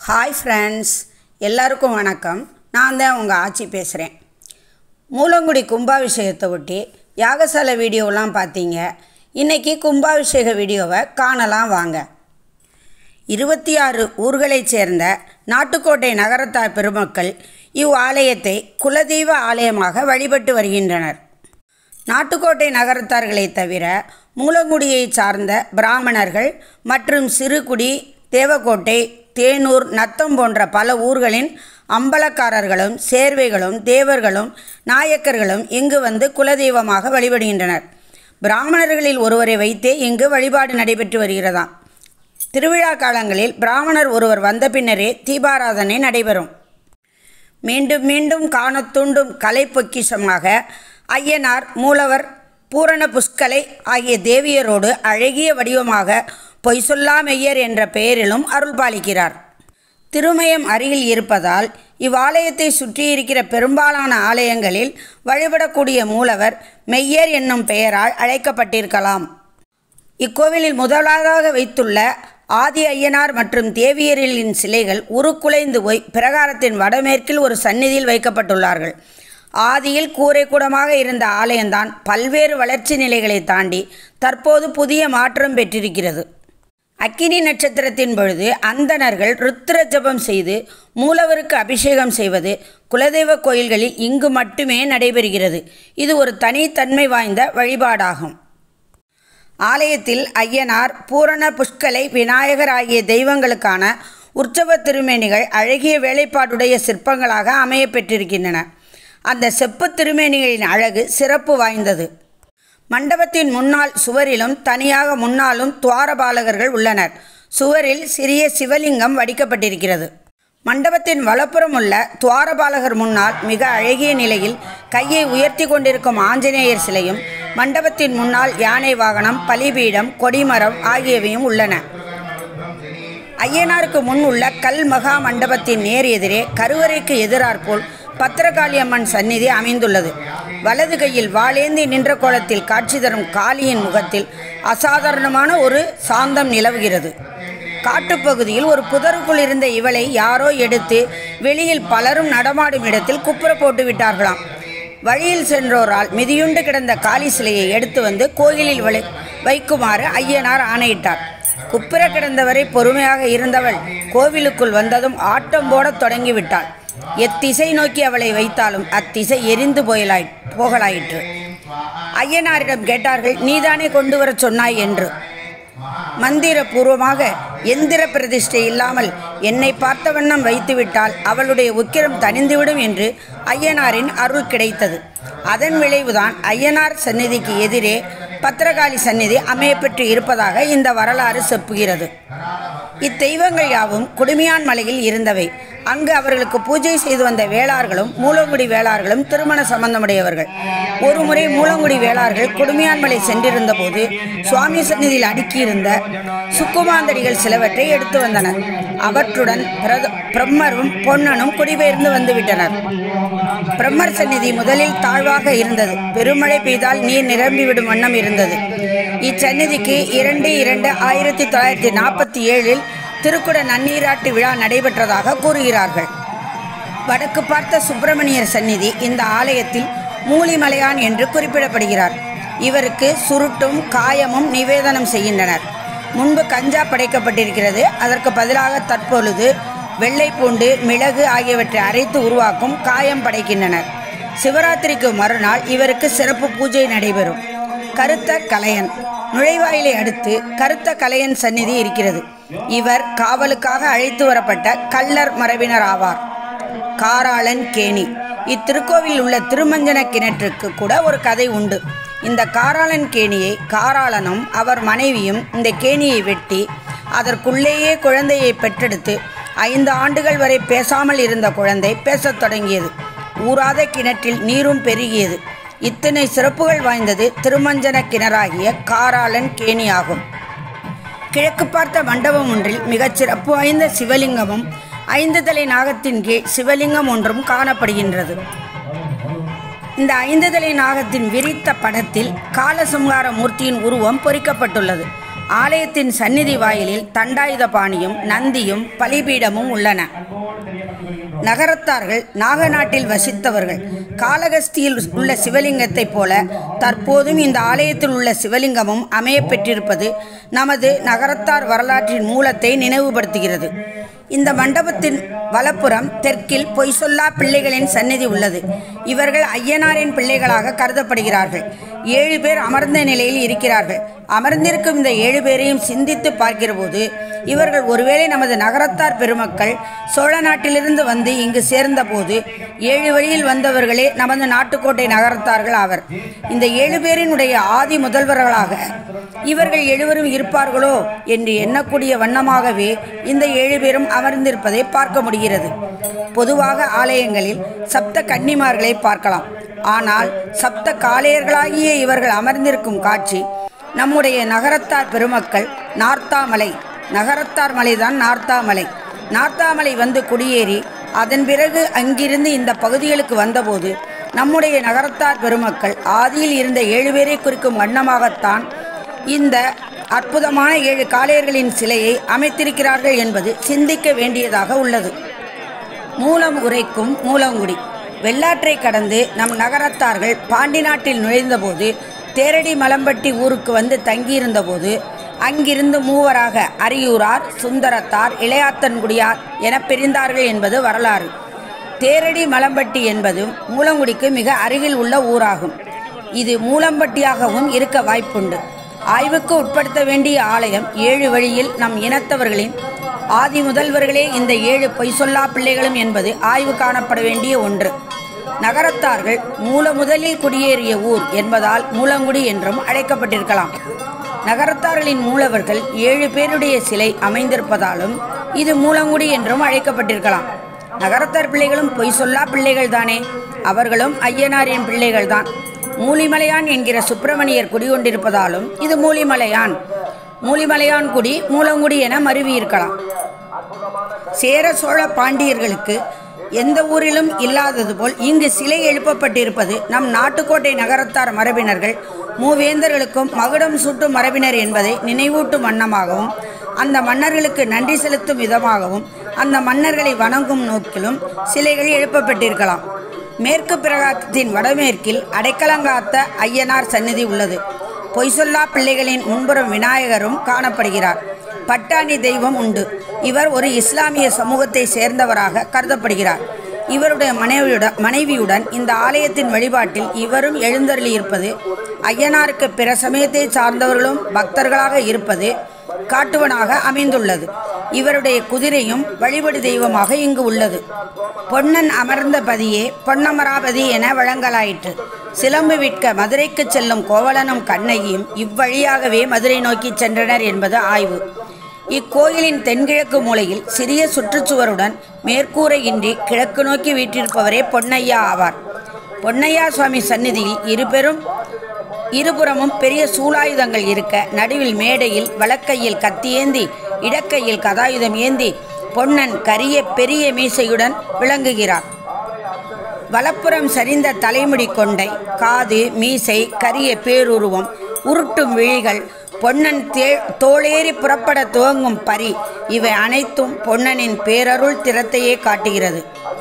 Hi friends எல்லாருக்கும் வணக்கம் நான் தான் உங்கள் ஆச்சி பேசுகிறேன் மூலங்குடி கும்பாபிஷேகத்தை ஒட்டி யாகசாலை வீடியோலாம் பார்த்தீங்க இன்றைக்கி கும்பாபிஷேக வீடியோவை காணலாம் வாங்க இருபத்தி ஆறு ஊர்களைச் சேர்ந்த நாட்டுக்கோட்டை நகரத்தார் பெருமக்கள் இவ் ஆலயத்தை குலதெய்வ ஆலயமாக வழிபட்டு வருகின்றனர் நாட்டுக்கோட்டை நகரத்தார்களைத் தவிர மூலங்குடியைச் சார்ந்த பிராமணர்கள் மற்றும் சிறுகுடி தேவக்கோட்டை தேனூர் நத்தம் போன்ற பல ஊர்களின் அம்பலக்காரர்களும் சேர்வைகளும் தேவர்களும் நாயக்கர்களும் இங்கு வந்து குலதெய்வமாக வழிபடுகின்றனர் பிராமணர்களில் ஒருவரை வைத்தே இங்கு வழிபாடு நடைபெற்று வருகிறதாம் திருவிழா காலங்களில் பிராமணர் ஒருவர் வந்த பின்னரே தீபாராதனை நடைபெறும் மீண்டும் மீண்டும் காணத் தூண்டும் கலை பொக்கிஷமாக ஐயனார் மூலவர் பூரண புஷ்கலை ஆகிய தேவியரோடு அழகிய வடிவமாக பொய் சொல்லா மெய்யர் என்ற பெயரிலும் அருள் பாலிக்கிறார் திருமயம் அருகில் இருப்பதால் இவ்வாலயத்தை சுற்றியிருக்கிற பெரும்பாலான ஆலயங்களில் வழிபடக்கூடிய மூலவர் மெய்யர் என்னும் பெயரால் அழைக்கப்பட்டிருக்கலாம் இக்கோவிலில் முதலாவதாக வைத்துள்ள ஆதி ஐயனார் மற்றும் தேவியரின் சிலைகள் உருக்குலைந்து போய் பிரகாரத்தின் வடமேற்கில் ஒரு சந்நிதியில் வைக்கப்பட்டுள்ளார்கள் ஆதியில் கூரைக்கூடமாக இருந்த ஆலயம்தான் பல்வேறு வளர்ச்சி நிலைகளை தாண்டி தற்போது புதிய மாற்றம் பெற்றிருக்கிறது அக்கினி நட்சத்திரத்தின் பொழுது அந்தணர்கள் ருத்திர ஜபம் செய்து மூலவருக்கு அபிஷேகம் செய்வது குலதெய்வ கோயில்களில் இங்கு மட்டுமே நடைபெறுகிறது இது ஒரு தனித்தன்மை வாய்ந்த வழிபாடாகும் ஆலயத்தில் ஐயனார் பூரண புஷ்கலை விநாயகர் ஆகிய தெய்வங்களுக்கான உற்சவ திருமேனிகள் அழகிய வேலைப்பாடுடைய சிற்பங்களாக அமைய பெற்றிருக்கின்றன அந்த செப்பு திருமேனிகளின் அழகு சிறப்பு வாய்ந்தது மண்டபத்தின் முன்னால் சுவரிலும் தனியாக முன்னாலும் துவாரபாலகர்கள் உள்ளனர் சுவரில் சிறிய சிவலிங்கம் வடிக்கப்பட்டிருக்கிறது மண்டபத்தின் வலப்புறம் உள்ள துவாரபாலகர் முன்னால் மிக அழகிய நிலையில் கையை உயர்த்தி கொண்டிருக்கும் ஆஞ்சநேயர் சிலையும் மண்டபத்தின் முன்னால் யானை வாகனம் பலிபீடம் கொடிமரம் ஆகியவையும் உள்ளன ஐயனாருக்கு முன் உள்ள கல் மகா மண்டபத்தின் நேர் எதிரே கருவறைக்கு எதிராற்போல் பத்திரகாளியம்மன் சந்நிதி அமைந்துள்ளது வலது கையில் வாளேந்தி நின்ற கோலத்தில் காட்சி தரும் காளியின் முகத்தில் அசாதாரணமான ஒரு சாந்தம் நிலவுகிறது காட்டுப்பகுதியில் ஒரு புதருக்குள் இருந்த இவளை யாரோ எடுத்து வெளியில் பலரும் நடமாடும் இடத்தில் குப்புற போட்டு விட்டார்களாம் வழியில் சென்றோரால் மிதியுண்டு கிடந்த காளி சிலையை எடுத்து வந்து கோயிலில் வளை வைக்குமாறு ஐயனார் ஆணையிட்டார் குப்புற கிடந்தவரை பொறுமையாக இருந்தவள் கோவிலுக்குள் வந்ததும் ஆட்டம் போடத் தொடங்கிவிட்டாள் எத்திசை நோக்கி அவளை வைத்தாலும் அத்திசை எரிந்து போயலாய் போகலாயிற்று ஐயனாரிடம் கேட்டார்கள் நீதானே கொண்டு வரச் சொன்னாய் என்று மந்திரபூர்வமாக எந்திர பிரதிஷ்டை இல்லாமல் என்னை பார்த்த வண்ணம் வைத்துவிட்டால் அவளுடைய உக்கிரம் தணிந்துவிடும் என்று ஐயனாரின் அருள் கிடைத்தது அதன் விளைவுதான் ஐயனார் சந்நிதிக்கு எதிரே பத்திரகாளி சந்நிதி அமையப்பெற்று இருப்பதாக இந்த வரலாறு செப்புகிறது இத்தெய்வங்கள் யாவும் குடுமியான் மலையில் இருந்தவை அங்கு அவர்களுக்கு பூஜை செய்து வந்த வேளார்களும் மூலங்குடி வேளார்களும் திருமண சம்பந்தமுடையவர்கள் ஒரு முறை மூலங்குடி வேளார்கள் குடுமியான்மலை சென்றிருந்த போது சுவாமி சந்நிதியில் அடுக்கியிருந்த சுக்குமாந்தடிகள் சிலவற்றை எடுத்து வந்தனர் அவற்றுடன் பிரத பிரம்மரும் பொன்னனும் குடிபெயர்ந்து வந்துவிட்டனர் பிரம்மர் சந்நிதி முதலில் தாழ்வாக இருந்தது பெருமழை பெய்தால் நீர் நிரம்பிவிடும் வண்ணம் இருந்தது இச்சந்நிதிக்கு இரண்டு இரண்டு ஆயிரத்தி தொள்ளாயிரத்தி நாற்பத்தி ஏழில் திருக்குட நன்னீராட்டு விழா நடைபெற்றதாக கூறுகிறார்கள் வடக்கு பார்த்த சுப்பிரமணியர் சந்நிதி இந்த ஆலயத்தில் மூலிமலையான் என்று குறிப்பிடப்படுகிறார் இவருக்கு சுருட்டும் காயமும் நிவேதனம் செய்கின்றனர் முன்பு கஞ்சா படைக்கப்பட்டிருக்கிறது அதற்கு பதிலாக தற்பொழுது வெள்ளை பூண்டு மிளகு ஆகியவற்றை அரைத்து உருவாக்கும் காயம் படைக்கின்றனர் சிவராத்திரிக்கு மறுநாள் இவருக்கு சிறப்பு பூஜை நடைபெறும் கருத்த கலையன் நுழைவாயிலை அடுத்து கருத்த கலையன் சந்நிதி இருக்கிறது இவர் காவலுக்காக அழைத்து வரப்பட்ட கள்ளர் மரபினர் ஆவார் காராளன் கேணி இத்திருக்கோவில் உள்ள திருமஞ்சன கிணற்றுக்கு கூட ஒரு கதை உண்டு இந்த காராளன் கேணியை காராளனும் அவர் மனைவியும் இந்த கேணியை வெட்டி அதற்குள்ளேயே குழந்தையை பெற்றெடுத்து ஐந்து ஆண்டுகள் வரை பேசாமல் இருந்த குழந்தை பேசத் தொடங்கியது ஊறாத கிணற்றில் நீரும் பெருகியது இத்தனை சிறப்புகள் வாய்ந்தது திருமஞ்சன கிணறாகிய காராளன் கேணி ஆகும் கிழக்கு பார்த்த மண்டபம் ஒன்றில் மிகச் சிறப்பு வாய்ந்த சிவலிங்கமும் ஐந்து தலை நாகத்தின் கீழ் சிவலிங்கம் ஒன்றும் காணப்படுகின்றது இந்த ஐந்து தலை நாகத்தின் விரித்த படத்தில் காலசம்ஹார மூர்த்தியின் உருவம் பொறிக்கப்பட்டுள்ளது ஆலயத்தின் சந்நிதி வாயிலில் தண்டாயுத பாணியும் நந்தியும் பலிபீடமும் உள்ளன நகரத்தார்கள் நாகநாட்டில் வசித்தவர்கள் காளகஸ்தியில் உள்ள சிவலிங்கத்தைப் போல தற்போதும் இந்த ஆலயத்தில் உள்ள சிவலிங்கமும் அமையப் பெற்றிருப்பது நமது நகரத்தார் வரலாற்றின் மூலத்தை நினைவுபடுத்துகிறது இந்த மண்டபத்தின் வலப்புறம் தெற்கில் பொய் சொல்லா பிள்ளைகளின் சந்நிதி உள்ளது இவர்கள் ஐயனாரின் பிள்ளைகளாக கருதப்படுகிறார்கள் ஏழு பேர் அமர்ந்த நிலையில் இருக்கிறார்கள் அமர்ந்திருக்கும் இந்த ஏழு பேரையும் சிந்தித்து பார்க்கிறபோது இவர்கள் ஒருவேளை நமது நகரத்தார் பெருமக்கள் சோழ நாட்டிலிருந்து வந்து இங்கு சேர்ந்தபோது ஏழு வழியில் வந்தவர்களே நமது நாட்டுக்கோட்டை நகரத்தார்கள் ஆவர் இந்த ஏழு பேரினுடைய ஆதி முதல்வர்களாக இவர்கள் எழுவரும் இருப்பார்களோ என்று எண்ணக்கூடிய வண்ணமாகவே இந்த ஏழு பேரும் அமர்ந்திருப்பதை பார்க்க முடிகிறது பொதுவாக ஆலயங்களில் சப்த கன்னிமார்களை பார்க்கலாம் ஆனால் சப்த காளையர்களாகிய இவர்கள் அமர்ந்திருக்கும் காட்சி நம்முடைய நகரத்தார் பெருமக்கள் நார்த்தாமலை நகரத்தார் மலைதான் நார்த்தாமலை நார்த்தாமலை வந்து குடியேறி அதன் பிறகு அங்கிருந்து இந்த பகுதிகளுக்கு வந்தபோது நம்முடைய நகரத்தார் பெருமக்கள் ஆதியில் இருந்த ஏழு பேரை குறிக்கும் வண்ணமாகத்தான் இந்த அற்புதமான ஏழு காளையர்களின் சிலையை அமைத்திருக்கிறார்கள் என்பது சிந்திக்க வேண்டியதாக உள்ளது மூலம் உரைக்கும் மூலங்குடி வெள்ளாற்றை கடந்து நம் நகரத்தார்கள் பாண்டி நாட்டில் நுழைந்தபோது தேரடி மலம்பட்டி ஊருக்கு வந்து தங்கியிருந்தபோது அங்கிருந்து மூவராக அரியூரார் சுந்தரத்தார் இளையாத்தன்குடியார் என பிரிந்தார்கள் என்பது வரலாறு தேரடி மலம்பட்டி என்பதும் மூலங்குடிக்கு மிக அருகில் உள்ள ஊராகும் இது மூலம்பட்டியாகவும் இருக்க வாய்ப்புண்டு ஆய்வுக்கு உட்படுத்த வேண்டிய ஆலயம் ஏழு வழியில் நம் இனத்தவர்களின் ஆதி முதல்வர்களே இந்த ஏழு பொய் சொல்லா பிள்ளைகளும் என்பது ஆய்வு காணப்பட வேண்டிய ஒன்று நகரத்தார்கள் மூல முதலில் குடியேறிய ஊர் என்பதால் மூலங்குடி என்றும் அழைக்கப்பட்டிருக்கலாம் நகரத்தார்களின் மூலவர்கள் ஏழு பேருடைய சிலை அமைந்திருப்பதாலும் இது மூலங்குடி என்றும் அழைக்கப்பட்டிருக்கலாம் நகரத்தார் பிள்ளைகளும் பொய் சொல்லா பிள்ளைகள் தானே அவர்களும் ஐயனாரின் பிள்ளைகள்தான் மூலிமலையான் என்கிற சுப்பிரமணியர் குடிகொண்டிருப்பதாலும் இது மூலிமலையான் மூலிமலையான் குடி மூலங்குடி என மருவி இருக்கலாம் சேர சோழ பாண்டியர்களுக்கு எந்த ஊரிலும் இல்லாதது போல் இங்கு சிலை எழுப்பப்பட்டிருப்பது நம் நாட்டுக்கோட்டை நகரத்தார் மரபினர்கள் மூவேந்தர்களுக்கும் மகுடம் சூட்டும் மரபினர் என்பதை நினைவூட்டும் வண்ணமாகவும் அந்த மன்னர்களுக்கு நன்றி செலுத்தும் விதமாகவும் அந்த மன்னர்களை வணங்கும் நோக்கிலும் சிலைகள் எழுப்பப்பட்டிருக்கலாம் மேற்கு பிரகாரத்தின் வடமேற்கில் அடைக்கலங்காத்த ஐயனார் சந்நிதி உள்ளது பொய் சொல்லா பிள்ளைகளின் முன்புறம் விநாயகரும் காணப்படுகிறார் பட்டாணி தெய்வம் உண்டு இவர் ஒரு இஸ்லாமிய சமூகத்தை சேர்ந்தவராக கருதப்படுகிறார் இவருடைய மனைவியுடன் மனைவியுடன் இந்த ஆலயத்தின் வழிபாட்டில் இவரும் எழுந்தருளியிருப்பது ஐயனாருக்கு பிற சமயத்தை சார்ந்தவர்களும் பக்தர்களாக இருப்பது காட்டுவனாக அமைந்துள்ளது இவருடைய குதிரையும் வழிபடு தெய்வமாக இங்கு உள்ளது பொன்னன் அமர்ந்த பதியே பொன்னமராபதி என வழங்கலாயிற்று சிலம்பு விற்க மதுரைக்கு செல்லும் கோவலனும் கண்ணையும் இவ்வழியாகவே மதுரை நோக்கி சென்றனர் என்பது ஆய்வு இக்கோயிலின் தென்கிழக்கு மூலையில் சிறிய சுற்றுச்சுவருடன் மேற்கூரையின்றி கிழக்கு நோக்கி வீற்றிருப்பவரே பொன்னையா ஆவார் பொன்னையா சுவாமி சந்நிதியில் இருபெரும் இருபுறமும் பெரிய சூலாயுதங்கள் இருக்க நடுவில் மேடையில் வலக்கையில் கத்தியேந்தி இடக்கையில் கதாயுதம் ஏந்தி பொன்னன் கரிய பெரிய மீசையுடன் விளங்குகிறார் வலப்புறம் சரிந்த தலைமுடி கொண்டை காது மீசை கரிய பேருருவம் உருட்டும் விழிகள் பொன்னன் தே தோளேறி புறப்பட துவங்கும் பரி இவை அனைத்தும் பொன்னனின் பேரருள் திறத்தையே காட்டுகிறது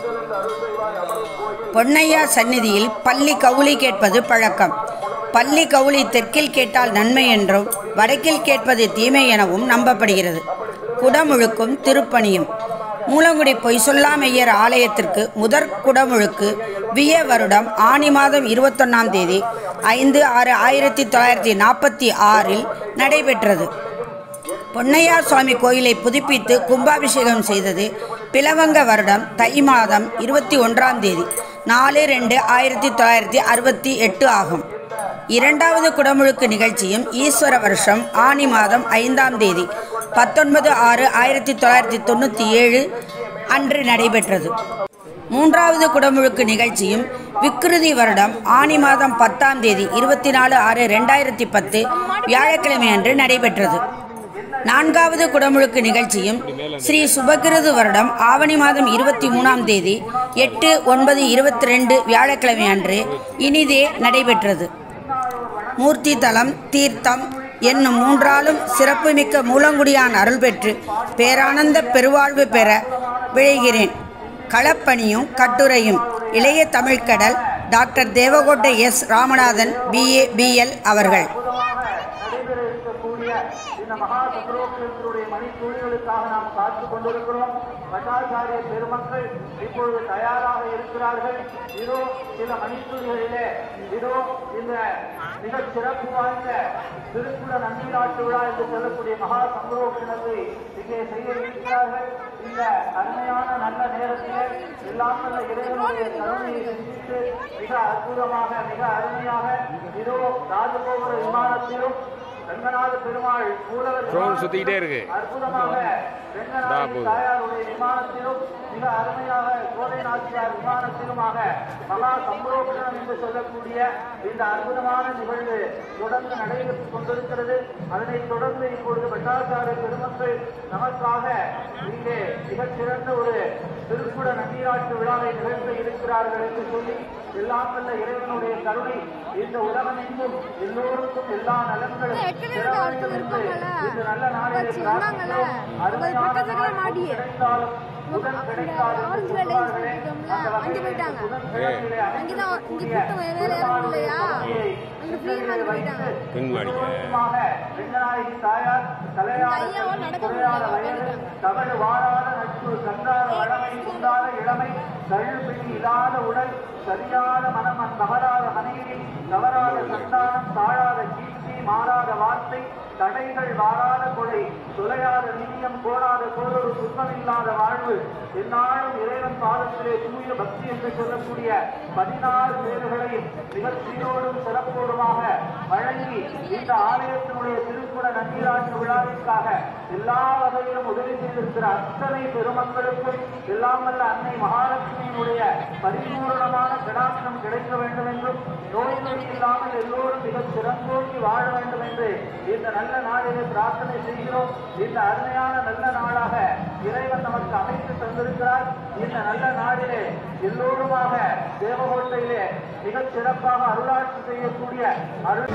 பொன்னையா சந்நிதியில் பள்ளி கவுளி கேட்பது பழக்கம் பள்ளி கவுளி தெற்கில் கேட்டால் நன்மை என்றும் வடக்கில் கேட்பது தீமை எனவும் நம்பப்படுகிறது குடமுழுக்கும் திருப்பணியும் மூலங்குடி பொய் சொல்லாமையர் ஆலயத்திற்கு முதற் குடமுழுக்கு விய வருடம் ஆனி மாதம் இருபத்தொன்னாம் தேதி ஐந்து ஆறு ஆயிரத்தி தொள்ளாயிரத்தி நாற்பத்தி ஆறில் நடைபெற்றது பொன்னையா சுவாமி கோயிலை புதுப்பித்து கும்பாபிஷேகம் செய்தது பிளவங்க வருடம் தை மாதம் இருபத்தி ஒன்றாம் தேதி நாலு ரெண்டு ஆயிரத்தி தொள்ளாயிரத்தி அறுபத்தி எட்டு ஆகும் இரண்டாவது குடமுழுக்கு நிகழ்ச்சியும் ஈஸ்வர வருஷம் ஆனி மாதம் ஐந்தாம் தேதி பத்தொன்பது ஆறு ஆயிரத்தி தொள்ளாயிரத்தி தொண்ணூற்றி ஏழு அன்று நடைபெற்றது மூன்றாவது குடமுழுக்கு நிகழ்ச்சியும் விக்ருதி வருடம் ஆனி மாதம் பத்தாம் தேதி இருபத்தி நாலு ஆறு ரெண்டாயிரத்தி பத்து வியாழக்கிழமை அன்று நடைபெற்றது நான்காவது குடமுழுக்கு நிகழ்ச்சியும் ஸ்ரீ சுபகிருது வருடம் ஆவணி மாதம் இருபத்தி மூணாம் தேதி எட்டு ஒன்பது இருபத்தி ரெண்டு வியாழக்கிழமை அன்று இனிதே நடைபெற்றது மூர்த்தி தலம் தீர்த்தம் என்னும் மூன்றாலும் சிறப்புமிக்க மூலங்குடியான் அருள் பெற்று பேரானந்த பெருவாழ்வு பெற விழைகிறேன் களப்பணியும் கட்டுரையும் இளைய தமிழ்க்கடல் doctor Devakottai S Ramanathan BA BL அவர்கள் அற்புதமாக நடைபெற இருக்கக்கூடிய இந்த மகா சந்திரோக்ஷத்தினுடைய மணித்துளிகளுக்காக நாம் காத்துக் கொண்டிருக்கிறோம் பட்டாச்சாரிய பெருமக்கள் இப்பொழுது தயாராக இருக்கிறார்கள் இதோ சில மணித்துளிகளிலே இதோ இந்த மிகச் சிறப்பு வாய்ந்த திருக்குட நம்பிநாட்டு விழா என்று சொல்லக்கூடிய மகா சந்திரோக்ஷணத்தை இங்கே செய்ய இருக்கிறார்கள் இந்த அருமையான நல்ல நேரத்திலே எல்லாம் நல்ல இறைவனுடைய கருணையை சிந்தித்து மிக அற்புதமாக மிக அருமையாக இதோ ராஜகோபுர விமானத்திலும் ரங்கநாத பெருமாள் மூலவர் ட்ரோன் சுத்திக்கிட்டே இருக்கு. அற்புதமாக ரங்கநாத தாபு. தாயாருடைய விமானத்திலும் மிக அருமையாக கோதை நாச்சியார் விமானத்திலுமாக மகா சம்பரோபணம் என்று சொல்லக்கூடிய இந்த அற்புதமான நிகழ்வு தொடர்ந்து நடைபெற்றுக் கொண்டிருக்கிறது அதனைத் தொடர்ந்து இப்பொழுது பட்டாச்சார பெருமக்கள் நமக்காக இங்கே மிகச்சிறந்த ஒரு திருக்குட நன்னீராட்டு விழாவை நிகழ்த்த இருக்கிறார்கள் என்று சொல்லி எல்லாம் வல்ல இறைவனுடைய கருணை இந்த உலகமெங்கும் எல்லோருக்கும் எல்லா நலன்களும் ஏற்கனவே ஒருத்தர் இருப்பாங்கல்ல. இந்த நல்ல நாளிலே வச்சு சொன்னாங்கல்ல. பிரார்த்திக்கிறோம். அருமையான அது பக்கத்துல நாள் மாடி. கிடைத்தாலும் புதன் அந்த கிடைத்தாலும் ஆரஞ்சுல என்று லைன்ஸ் சொல்வார்களே, போட்டிருக்கோம்ல, அந்த அங்கே வகையில் போயிட்டாங்க. புதன் கிழமையிலே அங்கதான் இங்க அமைந்திருக்கக்கூடிய கூட்டம் வேற வேற இடம் இல்லையா அங்க ஃப்ரீ போயிட்டாங்க பின்மாடிக்க. முழுவதுமாக வெங்கநாயகி தாயார் தலையார ஐயாவால் நடக்க குறையாத முடியல, வயது தவறு வாராத நட்பு கன்றாத வளமை குந்தாத இளமை தழுப்பிடி இல்லாத உடல் சரியாத மனம் தவறாத மனைவி தவறாத சந்தானம் தாழாத கீர்த்தி மாறாத வார்த்தை தடைகள் வாராத கொடை துளையாத நிதியம் கோடாத கோடொரு துன்பமில்லாத வாழ்வு எந்நாளும் இறைவன் பாதத்திலே தூய பக்தி என்று சொல்லக்கூடிய பதினாறு பேர்களையும் மிகச் சீரோடும் சிறப்போடுமாக வழங்கி இந்த ஆலயத்தினுடைய திருக்குட நன்னீராட்டு விழாவிற்காக எல்லா வகையிலும் உதவி செய்திருக்கிற அத்தனை பெருமக்களுக்கும் எல்லாம் வல்ல அன்னை மகாலட்சுமியினுடைய பரிபூரணமான கடாட்சம் கிடைக்க வேண்டும் என்றும் நோய் நொடி இல்லாமல் எல்லோரும் மிகச் சிறந்தோக்கி வாழ வேண்டும் என்று இந்த நல்ல நாளிலே பிரார்த்தனை செய்கிறோம் இந்த அருமையான நல்ல நாளாக இறைவன் நமக்கு அமைத்து தந்திருக்கிறார் இந்த நல்ல நாளிலே எல்லோருமாக தேவகோட்டையிலே மிகச் சிறப்பாக அருளாட்சி செய்யக்கூடிய அருள்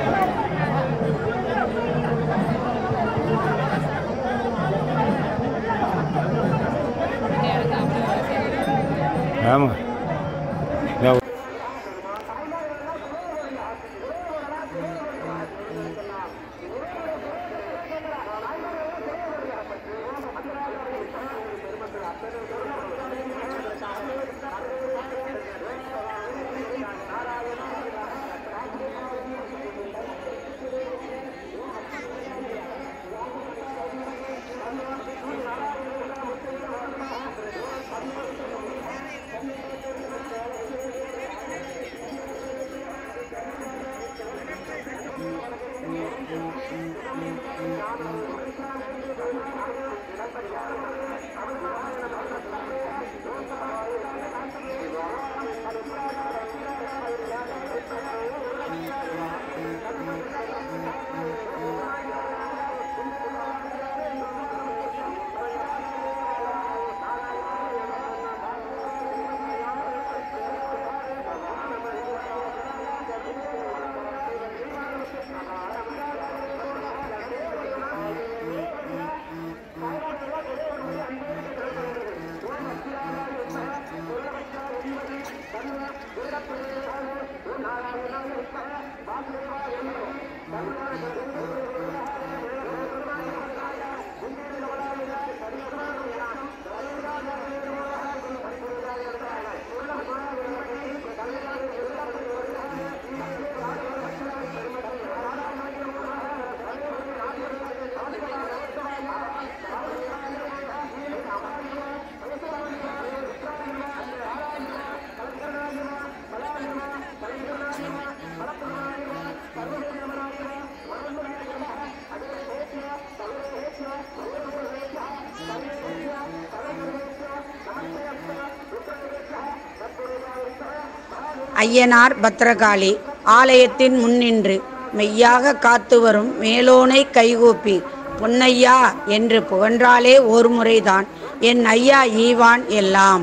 ஆமாம் ஐயனார் பத்ரகாளி ஆலயத்தின் முன்னின்று மெய்யாக காத்து வரும் மேலோனை கைகூப்பி பொன்னையா என்று புகன்றாலே ஒரு முறைதான் என் ஐயா ஈவான் எல்லாம்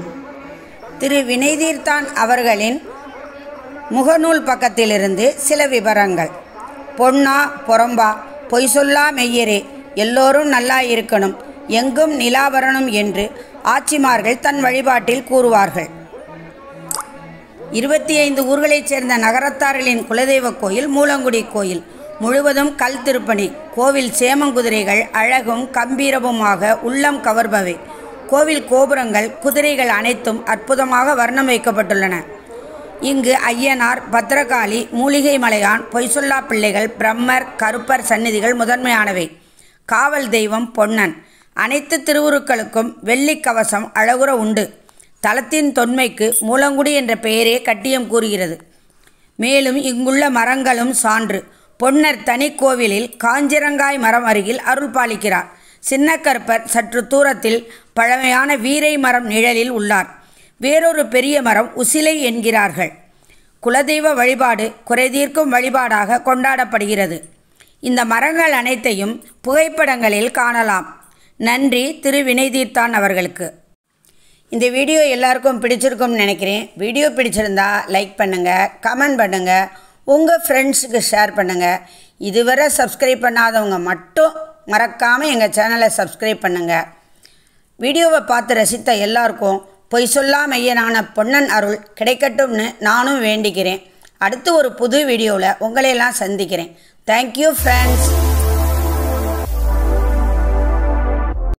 திரு வினைதீர்த்தான் அவர்களின் முகநூல் பக்கத்திலிருந்து சில விவரங்கள் பொன்னா பொறம்பா பொய் சொல்லா மெய்யரே எல்லோரும் நல்லா இருக்கணும் எங்கும் நிலாவரணும் என்று ஆட்சிமார்கள் தன் வழிபாட்டில் கூறுவார்கள் இருபத்தி ஐந்து ஊர்களைச் சேர்ந்த நகரத்தார்களின் குலதெய்வ கோயில் மூலங்குடி கோயில் முழுவதும் கல் திருப்பணி கோவில் சேமங்குதிரைகள் அழகும் கம்பீரமுமாக உள்ளம் கவர்பவை கோவில் கோபுரங்கள் குதிரைகள் அனைத்தும் அற்புதமாக வர்ணம் வைக்கப்பட்டுள்ளன இங்கு ஐயனார் பத்ரகாளி மூலிகை மலையான் பொய்சொல்லா பிள்ளைகள் பிரம்மர் கருப்பர் சந்நிதிகள் முதன்மையானவை காவல் தெய்வம் பொன்னன் அனைத்து திருவுருக்களுக்கும் வெள்ளிக் கவசம் அழகுற உண்டு தலத்தின் தொன்மைக்கு மூலங்குடி என்ற பெயரே கட்டியம் கூறுகிறது மேலும் இங்குள்ள மரங்களும் சான்று பொன்னர் தனி கோவிலில் காஞ்சிரங்காய் மரம் அருகில் அருள் பாலிக்கிறார் சின்னக்கருப்பர் சற்று தூரத்தில் பழமையான வீரை மரம் நிழலில் உள்ளார் வேறொரு பெரிய மரம் உசிலை என்கிறார்கள் குலதெய்வ வழிபாடு குறைதீர்க்கும் வழிபாடாக கொண்டாடப்படுகிறது இந்த மரங்கள் அனைத்தையும் புகைப்படங்களில் காணலாம் நன்றி திரு வினைதீர்த்தான் அவர்களுக்கு இந்த வீடியோ எல்லாருக்கும் பிடிச்சிருக்கும்னு நினைக்கிறேன் வீடியோ பிடிச்சிருந்தா லைக் பண்ணுங்கள் கமெண்ட் பண்ணுங்கள் உங்கள் ஃப்ரெண்ட்ஸுக்கு ஷேர் பண்ணுங்கள் இதுவரை சப்ஸ்கிரைப் பண்ணாதவங்க மட்டும் மறக்காமல் எங்கள் சேனலை சப்ஸ்கிரைப் பண்ணுங்கள் வீடியோவை பார்த்து ரசித்த எல்லாருக்கும் பொய் சொல்லா மையனான பொன்னன் அருள் கிடைக்கட்டும்னு நானும் வேண்டிக்கிறேன் அடுத்து ஒரு புது வீடியோவில் உங்களையெல்லாம் சந்திக்கிறேன் தேங்க்யூ ஃப்ரெண்ட்ஸ்